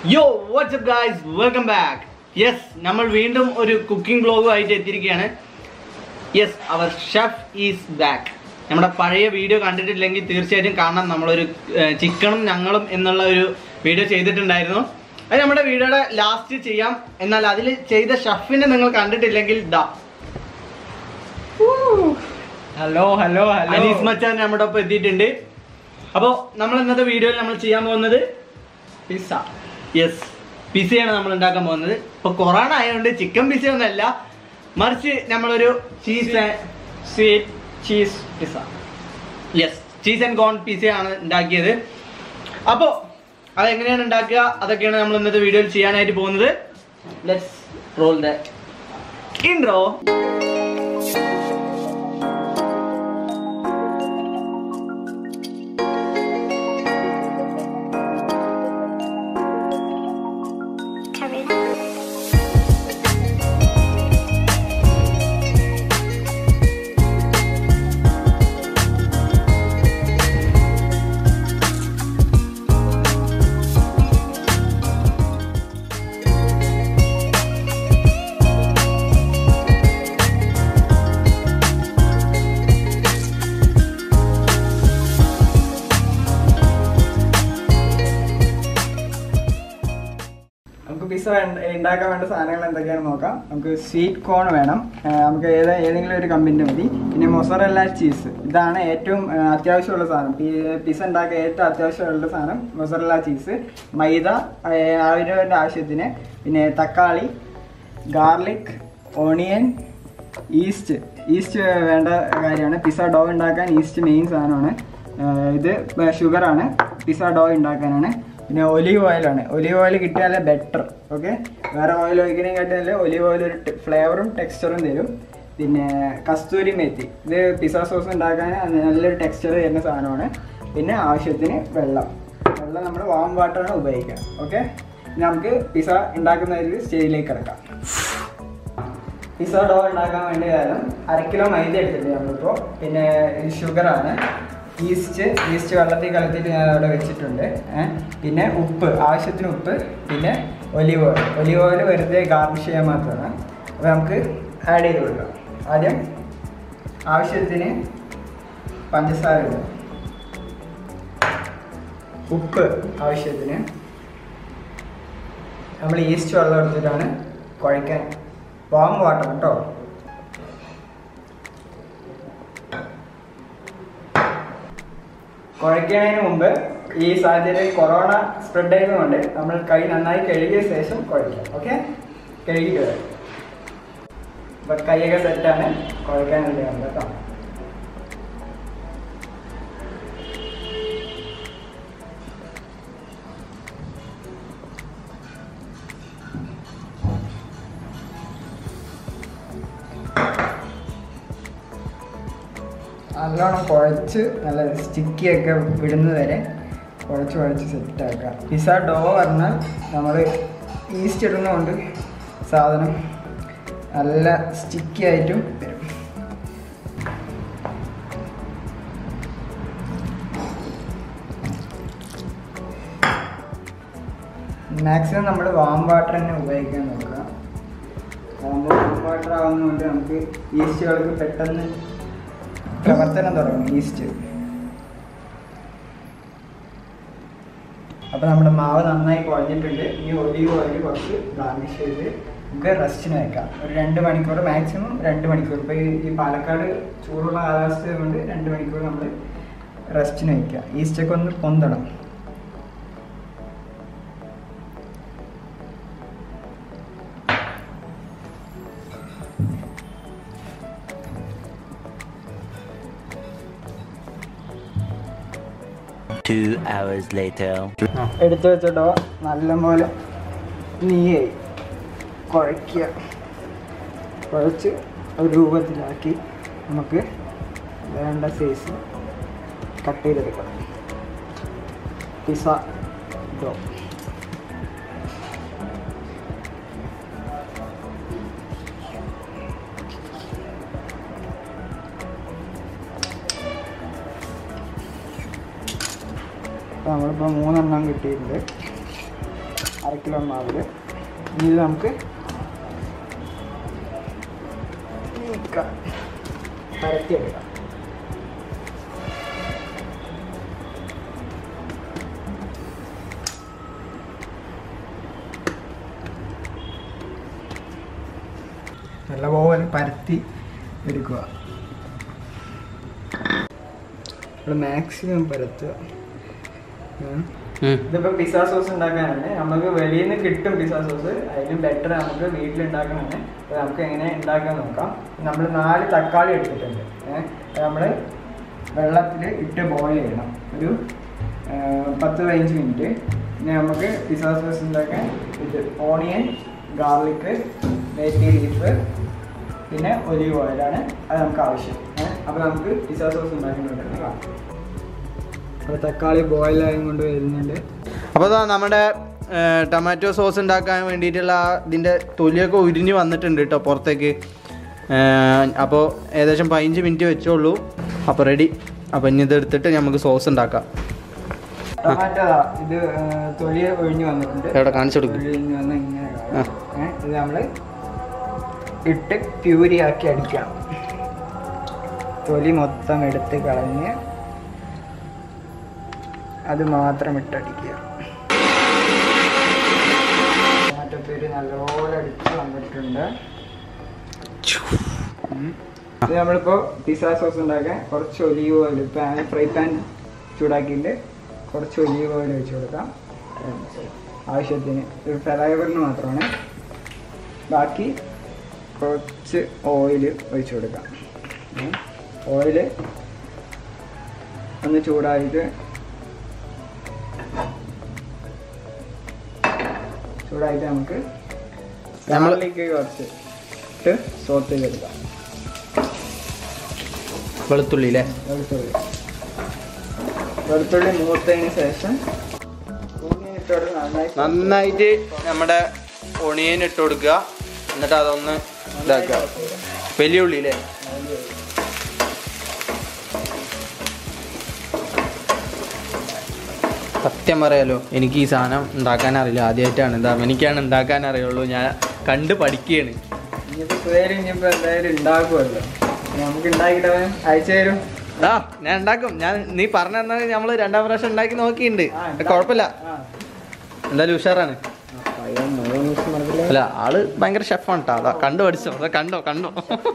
യോ what's up guys welcome back yes നമ്മൾ വീണ്ടും ഒരു കുക്കിംഗ് ബ്ലോഗും ആയിട്ട് എത്തിയിരിക്കുകയാണ് yes our chef is back നമ്മുടെ പഴയ വീഡിയോ കണ്ടിട്ടില്ലെങ്കിൽ തീർച്ചയായിട്ടും കാണാം നമ്മളൊരു ചിക്കണും ഞങ്ങളും എന്നുള്ള ഒരു വീഡിയോ ചെയ്തിട്ടുണ്ടായിരുന്നു അത് നമ്മുടെ വീഡിയോയുടെ ലാസ്റ്റ് ചെയ്യാം എന്നാൽ അതിൽ ചെയ്ത ഷെഫിനെ നിങ്ങൾ കണ്ടിട്ടില്ലെങ്കിൽ ദാ ഹലോ ഹലോ ഹലോ അനീസ് മച്ചാൻ നമ്മുടെ ഒപ്പം എത്തിയിട്ടുണ്ട് അപ്പോൾ നമ്മൾ ഇന്നത്തെ വീഡിയോയിൽ നമ്മൾ ചെയ്യാൻ പോകുന്നത് പിസ്സ യെസ് പിസയാണ് നമ്മൾ ഉണ്ടാക്കാൻ പോകുന്നത് ഇപ്പൊ കൊറോണ ആയതുകൊണ്ട് ചിക്കൻ പിസ ഒന്നല്ല മറിച്ച് നമ്മളൊരു cheese sweet cheese pizza yes cheese and corn പിസയാണ് ഉണ്ടാക്കിയത് അപ്പോൾ അതെങ്ങനെയാണ് ഉണ്ടാക്കുക അതൊക്കെയാണ് നമ്മൾ ഇന്നത്തെ വീഡിയോയിൽ ചെയ്യാനായിട്ട് പോകുന്നത് ലെറ്റ്സ് റോൾ ദ ഇൻട്രോ നമുക്ക് പിസ്സ ഉണ്ടാക്കാൻ വേണ്ട സാധനങ്ങൾ എന്തൊക്കെയാണെന്ന് നോക്കാം നമുക്ക് സ്വീറ്റ് കോൺ വേണം ആ, നമുക്ക് ഏത് ഏതെങ്കിലും ഒരു കമ്പനി മതി പിന്നെ മൊസറല്ല ചീസ് ഇതാണ് ഏറ്റവും ആ, അത്യാവശ്യമുള്ള സാധനം പി- പിസ്സ ഉണ്ടാക്കാൻ ഏറ്റവും അത്യാവശ്യമുള്ള സാധനം മൊസറല്ല ചീസ് മൈദ ആ, അവരവരുടെ ആവശ്യത്തിന് പിന്നെ തക്കാളി ഗാർലിക് ഓണിയൻ ഈസ്റ്റ് ഈസ്റ്റ് വേണ്ട കാര്യമാണ് പിസ്സ ഡോ ഉണ്ടാക്കാൻ ഈസ്റ്റ് മെയിൻ സാധനമാണ് ആ, ഇത് ഷുഗറാണ് പിസ്സ ഡോ ഉണ്ടാക്കാനാണ് പിന്നെ ഒലീവ് ഓയിലാണ് ഒലീവ് ഓയിൽ കിട്ടിയാലേ ബെറ്റർ ഓക്കെ വേറെ ഓയിൽ ഒഴിക്കണേക്കാട്ടിൽ ഒലീവ് ഓയിൽ ഒരു ഫ്ലേവറും ടെക്സ്ചറും തരും പിന്നെ കസ്തൂരി മേത്തി ഇത് പിസ്സ സോസ് ഉണ്ടാക്കാൻ നല്ലൊരു ടെക്സ്ചർ തരുന്ന സാധനമാണ് പിന്നെ ആവശ്യത്തിന് വെള്ളം വെള്ളം നമ്മൾ വാം വാട്ടറാണ് ഉപയോഗിക്കുക ഓക്കെ നമുക്ക് പിസ്സ ഉണ്ടാക്കുന്നതിൽ സ്റ്റേജിലേക്ക് കിടക്കാം പിസ്സ ഡോ ഉണ്ടാക്കാൻ വേണ്ടി കാരണം അര കിലോ മൈദ എടുത്തിട്ടുണ്ട് നമ്മളിപ്പോൾ പിന്നെ ഷുഗറാണ് ഈസ്റ്റ് ഈസ്റ്റ് വെള്ളത്തിൽ കലത്തിയിട്ട് ഞാൻ അവിടെ വെച്ചിട്ടുണ്ട് ഏ. പിന്നെ ഉപ്പ് ആവശ്യത്തിന് ഉപ്പ് പിന്നെ ഒലിവ് ഓയിൽ ഒലിവ് ഓയിൽ വെറുതെ ഗാർണിഷ് ചെയ്യാൻ മാത്രമാണ് അപ്പോൾ നമുക്ക് ആഡ് ചെയ്ത് കൊടുക്കാം ആദ്യം ആവശ്യത്തിന് പഞ്ചസാര ഇടുക ഉപ്പ് ആവശ്യത്തിന് നമ്മൾ ഈസ്റ്റ് വെള്ളം എടുത്തിട്ടാണ് കുഴയ്ക്കാൻ വാം വാട്ടർ കേട്ടോ കുഴയ്ക്കുന്നതിന് മുമ്പ് ഈ സാഹചര്യം കൊറോണ സ്പ്രെഡ് ചെയ്യുന്നതുകൊണ്ട് നമ്മൾ കൈ നന്നായി കഴുകിയ ശേഷം കുഴയ്ക്കാം ഓക്കെ കഴുകിയിട്ട് വരാം അപ്പം കൈയൊക്കെ സെറ്റാണ് കുഴക്കാൻ വേണ്ടിയാണ് കേട്ടോ നല്ലോണം കുഴച്ച് നല്ല സ്റ്റിക്കിയൊക്കെ വിടുന്നത് വരെ കുഴച്ച് കുഴച്ച് സെറ്റാക്കുക പിസ്സ ഡോ പറഞ്ഞാൽ നമ്മൾ ഈസ്റ്റ് ഇടുന്നതുകൊണ്ട് സാധനം നല്ല സ്റ്റിക്കി ആയിട്ടും വരും മാക്സിമം നമ്മൾ വാം വാട്ടർ തന്നെ ഉപയോഗിക്കാൻ നോക്കുക ആകുമ്പോൾ വാം വാട്ടർ ആവുന്നതുകൊണ്ട് നമുക്ക് ഈസ്റ്റുകൾക്ക് പെട്ടെന്ന് പ്രവർത്തനം തുടങ്ങും ഈസ്റ്റ് അപ്പോൾ നമ്മുടെ മാവ് നന്നായി കുഴഞ്ഞിട്ടുണ്ട് ഇനി ഒലിവ് ഓയിൽ കുറച്ച് ഗാർണിഷ് ചെയ്ത് നമുക്ക് റെസ്റ്റിന് വെക്കാം ഒരു രണ്ട് മണിക്കൂർ മാക്സിമം രണ്ട് മണിക്കൂർ ഇപ്പോൾ ഈ ഈ പാലക്കാട് ചൂടുള്ള കാലാവസ്ഥ കൊണ്ട് രണ്ട് മണിക്കൂർ നമ്മൾ റെസ്റ്റിന് വയ്ക്കുക ഈസ്റ്റൊക്കെ ഒന്ന് പൊന്തണം Two hours later. എടുത്തു വെച്ച ഡോ നല്ലപോലെ നീയായി കുഴയ്ക്കുക കുഴച്ച് ഒരു രൂപത്തിലാക്കി നമുക്ക് വേണ്ട സൈസ് കട്ട് ചെയ്തെടുക്കണം പിസ ഡോ അപ്പോൾ നമ്മളിപ്പോൾ മൂന്നെണ്ണം കിട്ടിയിട്ടുണ്ട് അര അര കിലോ മാവിൽ ഇനി ഇത് നമുക്ക് നീക്കാം പരത്തിയെടുക്കാം നല്ലപോലെ പരത്തി എടുക്കുക ഇവിടെ മാക്സിമം പരത്തുക ഉം. ഇതിപ്പോ പിസ്സ സോസ് ഉണ്ടാക്കാനാണ് നമുക്ക് വെളിയിൽ നിന്ന് കിട്ടും പിസ്സ സോസ് അതിലും ബെറ്റർ നമുക്ക് വീട്ടിൽ ഉണ്ടാക്കണമാണ് അപ്പോൾ നമുക്ക് എങ്ങനെ ഉണ്ടാക്കാൻ നോക്കാം നമ്മൾ നാല് തക്കാളി എടുത്തിട്ടുണ്ട് ഏഹ് നമ്മൾ വെള്ളത്തിൽ ഇട്ട് ബോയിൽ ചെയ്യണം ഒരു ആ, പത്ത് പതിനഞ്ച് മിനിറ്റ് പിന്നെ നമുക്ക് പിസ്സ സോസ് ഉണ്ടാക്കാൻ ഇത് ഓണിയൻ ഗാർലിക്ക് മേത്തി ലീഫ് പിന്നെ ഒലിവ് ഓയിലാണ് അത് നമുക്ക് ആവശ്യം ഏഹ് അപ്പോൾ നമുക്ക് പിസ്സ സോസ് ഉണ്ടാക്കുന്നുണ്ടെന്ന് കാണാം അപ്പോൾ തക്കാളി ബോയിൽ ആയും കൊണ്ട് വരുന്നുണ്ട് അപ്പോൾ ഇതാ നമ്മുടെ ടൊമാറ്റോ സോസ് ഉണ്ടാക്കാൻ വേണ്ടിയിട്ടുള്ള ആ ഇതിൻ്റെ തൊലിയൊക്കെ ഉരിഞ്ഞ് വന്നിട്ടുണ്ട് കേട്ടോ പുറത്തേക്ക് അപ്പോൾ ഏകദേശം പതിനഞ്ച് മിനിറ്റ് വെച്ചോളൂ അപ്പോൾ റെഡി അപ്പോൾ ഇനി ഇത് എടുത്തിട്ട് നമുക്ക് സോസ് ഉണ്ടാക്കാം ടൊമാറ്റോ ദാ, ഇത് ആ, തൊലി ഒഴിഞ്ഞു വന്നിട്ടുണ്ട് എവിടെ കാണിച്ചു കൊടുക്കും തൊലി ഒഴിഞ്ഞു വന്ന ഇങ്ങനെ കാണാം. ഏ, ഇത് നമ്മൾ ഇട്ട് പ്യൂരി ആക്കി അടിക്കണം തൊലി മൊത്തം എടുത്ത് കളഞ്ഞ് അത് മാത്രം ഇട്ടടിക്കുക ടൊമാറ്റോ പ്യൂരി നല്ലപോലെ അടിച്ച് വന്നിട്ടുണ്ട് ഉം. ഇത് നമ്മളിപ്പോൾ പിസ്സ സോസ് ഉണ്ടാക്കാൻ കുറച്ച് olive oil pan fry pan ചൂടാക്കിയിട്ട് കുറച്ച് ഒലീവ് ഓയിൽ ഒഴിച്ച് കൊടുക്കാം ഉം. ആവശ്യത്തിന് ഒരു ഫ്ലേവറിന് മാത്രമാണ് ബാക്കി കുറച്ച് ഓയിൽ ഒഴിച്ച് കൊടുക്കാം ഓയിൽ ഒന്ന് ചൂടായിട്ട് ചൂടായിട്ട് നമുക്ക് നമ്മള് ഗാർലിക്ക് കുറച്ച് ഇട്ട് സോട്ട് ചെയ്തെടുക്കാം വെളുത്തുള്ളി അല്ലേ വെളുത്തുള്ളി വെളുത്തുള്ളി മൂത്തതിന് ശേഷം ഊണിയൻ ഇട്ടോട് നന്നായി നന്നായിട്ട് നമ്മുടെ ഒണിയൻ ഇട്ട് കൊടുക്കുക എന്നിട്ട് അതൊന്ന് ഇതാക്കുക വലിയ ഉള്ളി അല്ലേ സത്യം പറയാലോ എനിക്ക് ഈ സാധനം ഉണ്ടാക്കാൻ അറിയില്ല ആദ്യമായിട്ടാണ് എന്താ എനിക്കാണ് ഉണ്ടാക്കാൻ അറിയുള്ളൂ ഞാൻ കണ്ട് പഠിക്കുകയാണ് ഇനിയിപ്പോ സുധേര് ഇനിയിപ്പോ എന്തായാലും ഉണ്ടാക്കുമല്ലോ നമുക്ക് ഉണ്ടാക്കിട്ടവൻ അയച്ചു തരും ആ ഞാൻ ഉണ്ടാക്കും ഞാൻ നീ പറഞ്ഞു തന്നാൽ നമ്മൾ രണ്ടാം പ്രാവശ്യം ഉണ്ടാക്കി നോക്കിയിട്ടുണ്ട് കുഴപ്പമില്ല ആ. എന്തായാലും ഉഷാറാണ് അയ്യോ, മൂന്ന് ദിവസം മറന്നില്ലേ? അല്ല ആള് ഭയങ്കര ഷെഫാണ് കേട്ടോ അതാ കണ്ടു പഠിച്ചോ അതാ കണ്ടോ കണ്ടോ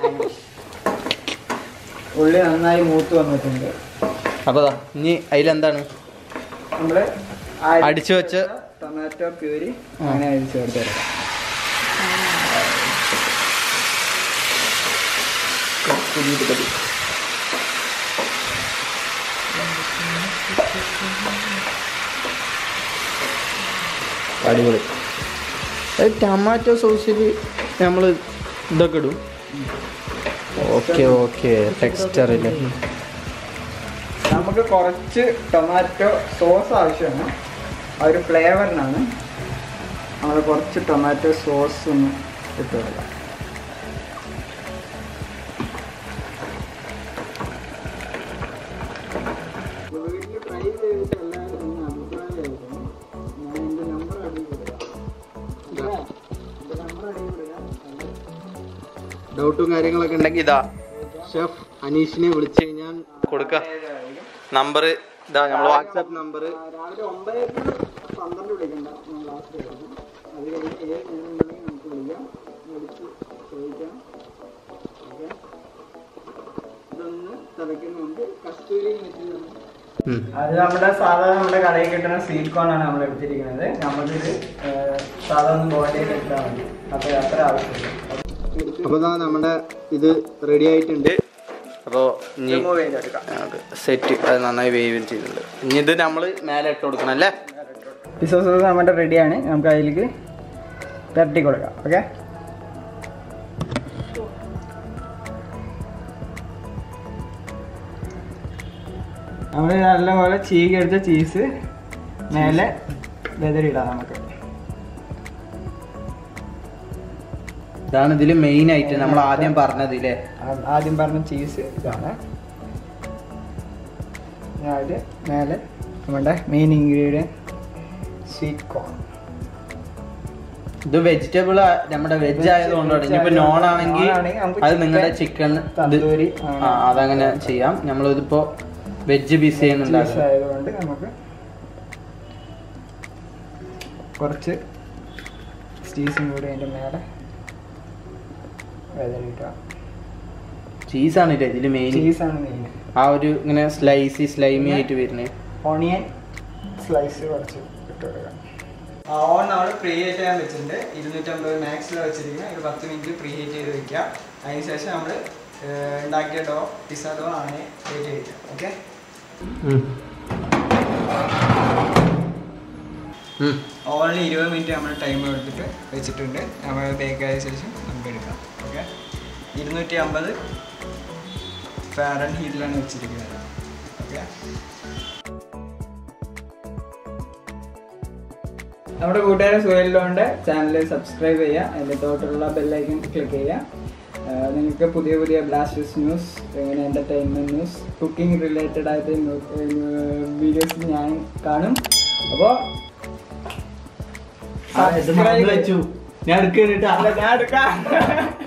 ഉള്ളി നന്നായി മൂത്ത് വന്നിട്ടുണ്ട് അപ്പൊ ദാ, ഇനി അതിലെന്താണ് നമ്മള് ആ അടിച്ചു വെച്ച ടൊമാറ്റോ പ്യൂരി അങ്ങനെ അരിച്ച് ചേർത്ത് കൊടുക്കാം അടിപൊളി ടൊമാറ്റോ സോസിൽ നമ്മൾ ഇതൊക്കെ ഇടും ഓക്കെ ഓക്കെ ടെക്സ്ചറിൽ നമുക്ക് കുറച്ച് ടൊമാറ്റോ സോസ് ആവശ്യമാണ് ആ ഒരു ഫ്ലേവറിനാണ് നമ്മൾ കുറച്ച് ടൊമാറ്റോ സോസ് ഒന്ന് ഇട്ട് കൊടുക്കാം ഡൗട്ടും കാര്യങ്ങളൊക്കെ ഉണ്ടെങ്കിൽ ഇതാ ഷെഫ് അനീഷിനെ വിളിച്ചു കഴിഞ്ഞാൽ കൊടുക്ക നമ്പർ ഇതാ നമ്മൾ വാട്സാപ്പ് നമ്പർ രാവിലെ ഒമ്പത് പന്ത്രണ്ട് വിളിക്കണ്ട ഞാൻ ക്ലാസ് എടുക്കണം അത് കഴിഞ്ഞ് ഏത് നേരം വേണമെങ്കിൽ നമുക്ക് വിളിക്കാം വിളിച്ച് ചോദിക്കാം ഓക്കെ ഇതൊന്ന് തിളയ്ക്കുന്നുണ്ട് കസ്തൂരി മെറ്റി അത് നമ്മുടെ സാധാരണ നമ്മുടെ കടയിൽ കിട്ടുന്ന സ്വീറ്റ് കോൺ ആണ് നമ്മൾ എടുത്തിരിക്കുന്നത് നമ്മളിത് സാധാരണ ഒന്ന് ബോയിൽ ചെയ്ത് എടുത്താൽ മതി അപ്പോൾ അത്ര ആവശ്യമില്ല അപ്പോൾ ഇതാ നമ്മുടെ ഇത് റെഡി ആയിട്ടുണ്ട് അപ്പോൾ ഇനി റിമൂവ് ചെയ്തെടുക്കാം സെറ്റ് അത് നന്നായി വേവ് ചെയ്തിട്ടുണ്ട് ഇനി ഇത് നമ്മൾ മേലെ ഇട്ട് കൊടുക്കണം അല്ലേ പിസ്സ സോസ് നമ്മുടെ റെഡിയാണ് നമുക്ക് അതിലേക്ക് തരട്ടി കൊടുക്കാം ഓക്കെ നമ്മൾ നല്ലപോലെ ചീകി എടുത്ത ചീസ് മേലെ വെതറിയിടാം നമുക്ക് ഇതാണ് ഇതിൽ മെയിൻ ആയിട്ട് നമ്മൾ ആദ്യം പറഞ്ഞത് ഇല്ലേ ആ- ആദ്യം പറഞ്ഞ ചീസ് ഇതാണ് അതിൽ മേലെ നമ്മുടെ മെയിൻ ഇൻഗ്രീഡിയൻറ്റ് സ്വീറ്റ് കോൺ ഇത് വെജിറ്റബിൾ നമ്മുടെ വെജ് ആയതുകൊണ്ടാണ് ഇനിയിപ്പോ നോൺ ആണെങ്കിൽ Non ആണെങ്കിൽ നമുക്ക് അത് നിങ്ങളുടെ chicken, ചിക്കൻ തന്തൂരി, ആ അതങ്ങനെ ചെയ്യാം നമ്മളിതിപ്പോ വെജ് പീസ് ചീസ് ചെയ്യുന്നുണ്ടാകും ആയതുകൊണ്ട് നമുക്ക് കുറച്ച് സ്റ്റീസും കൂടി അതിൻ്റെ മേലെ വേദനിക്കാം ചീസാണ് ഇത് ഇതില് മെയിൻ ചീസാണ് മെയിൻ ആ ഒരു ഇങ്ങനെ സ്ലൈസി സ്ലൈമി ആയിട്ട് വരുന്നത് ഓണിയൻ സ്ലൈസ് കുറച്ച് ഇട്ട് കൊടുക്കാം ഓൺ നമ്മൾ പ്രീ ഹീറ്റ് ചെയ്യാൻ വെച്ചിട്ടുണ്ട് ഇരുന്നൂറ്റമ്പത് മാക്സിൽ വെച്ചിരിക്കുന്നത് ഒരു പത്ത് മിനിറ്റ് പ്രീ ഹീറ്റ് ചെയ്ത് വെക്കുക അതിനുശേഷം നമ്മൾ ഉണ്ടാക്കിയ ഡോ പിസ്സ ഡോ ആണ് ഹീറ്റ് ചെയ്യുക ഓക്കെ ഓൺലി ഇരുപത് മിനിറ്റ് നമ്മൾ ടൈം എടുത്തിട്ട് വെച്ചിട്ടുണ്ട് നമ്മൾ ബേക്ക് ആയ ശേഷം നമുക്ക് എടുക്കാം ഓക്കെ ഇരുന്നൂറ്റി അമ്പത് ഫാരൻ ഹീറ്റിലാണ് വെച്ചിരിക്കുന്നത് ഓക്കെ നമ്മുടെ കൂട്ടുകാരൻ സുഹേലിലോണ്ട് ചാനൽ സബ്സ്ക്രൈബ് ചെയ്യുക അതിൻ്റെ തൊട്ടുള്ള ബെല്ലൈക്കൻ ക്ലിക്ക് ചെയ്യുക ആഹ് നിങ്ങൾക്ക് പുതിയ പുതിയ ബ്ലാസ്റ്റേഴ്സ് ന്യൂസ് ഇങ്ങനെ എൻ്റർടൈൻമെൻറ്റ് ന്യൂസ് കുക്കിംഗ് റിലേറ്റഡ് ആയിട്ട് വീഡിയോസ് ഞാൻ കാണും അപ്പോൾ വെച്ചു ഞാൻ എടുക്കാൻ ഞാൻ എടുക്കാം